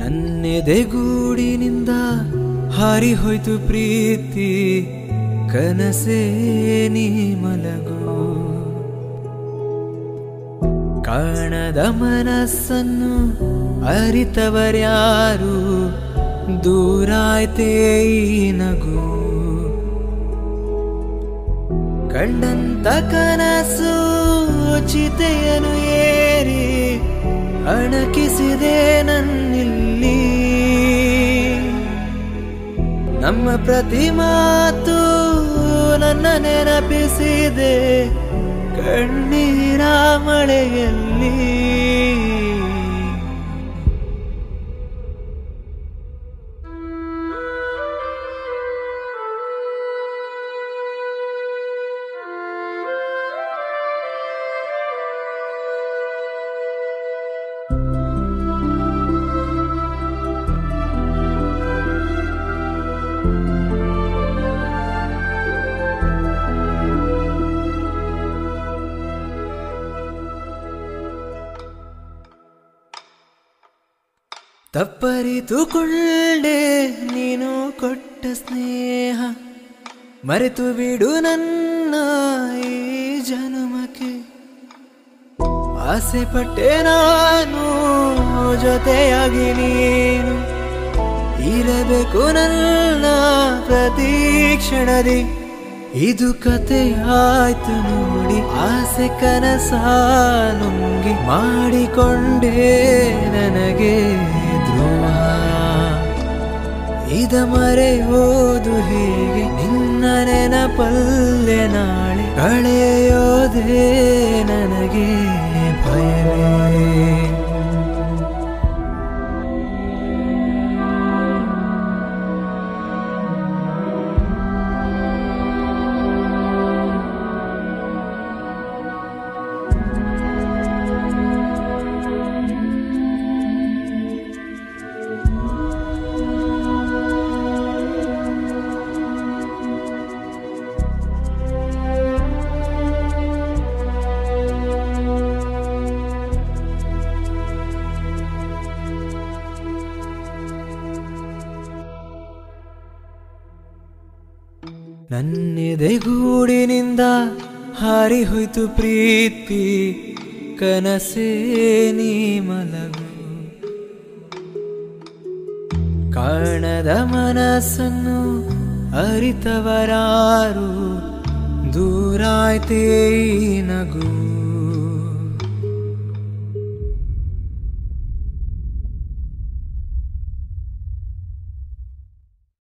ನನ್ನೆದೆಗೂಡಿನಿಂದ ಹಾರಿ ಹೋಯ್ತು ಪ್ರೀತಿ ಕನಸೇ ನೀ ಮಲಗು ಕಾಣದ ಮನಸ್ಸನ್ನು ಅರಿತವರ್ಯಾರು ದೂರಾಯ್ತೇ ಈ ನಗು ಕಂಡಂತ ಕನಸು ಚಿತೆಯನು ಏರಿ ಅಣಕಿಸಿದೆ ನನ್ನಿಲ್ಲಿ ನಮ್ಮ ಪ್ರತಿ ಮಾತು ನನ್ನ ನೆನಪಿಸಿದೆ ಕಣ್ಣೀರ ಮಳೆಯಲ್ಲಿ ತಪ್ಪರಿತುಕೊಳ್ಳೆ ನೀನು ಕೊಟ್ಟ ಸ್ನೇಹ ಮರೆತು ಬಿಡು ನನ್ನ ಈ ಜನುಮಕ್ಕೆ ಆಸೆ ಪಟ್ಟೆ ನಾನು ಜೊತೆಯಾಗಿ ನೀನು ಇರಬೇಕು ನನ್ನ ಪ್ರತಿ ಕ್ಷಣದಿ ಇದು ಕತೆ ಆಯ್ತು ನೋಡಿ ಆಸೆ ಕನಸ ನುಂಗಿ ಮಾಡಿಕೊಂಡೆ ನನಗೆ ಧ್ರುವ ಇದ ಮರೆಯೋದು ಹೇಗೆ ನಿನ್ನ ನೆನಪಲ್ಲೆ ನಾಳೆ ಕಳೆಯೋದೇ ನನಗೆ ಭಯವೇ ನನ್ನೆದೆಗೂಡಿನಿಂದ ಹಾರಿ ಹೋಯ್ತು ಪ್ರೀತಿ ಕನಸೇ ನೀ ಮಲಗು ಕಾಣದ ಮನಸ್ಸನ್ನು ಅರಿತವರಾರು ದೂರಾಯ್ತೇ ಈ ನಗು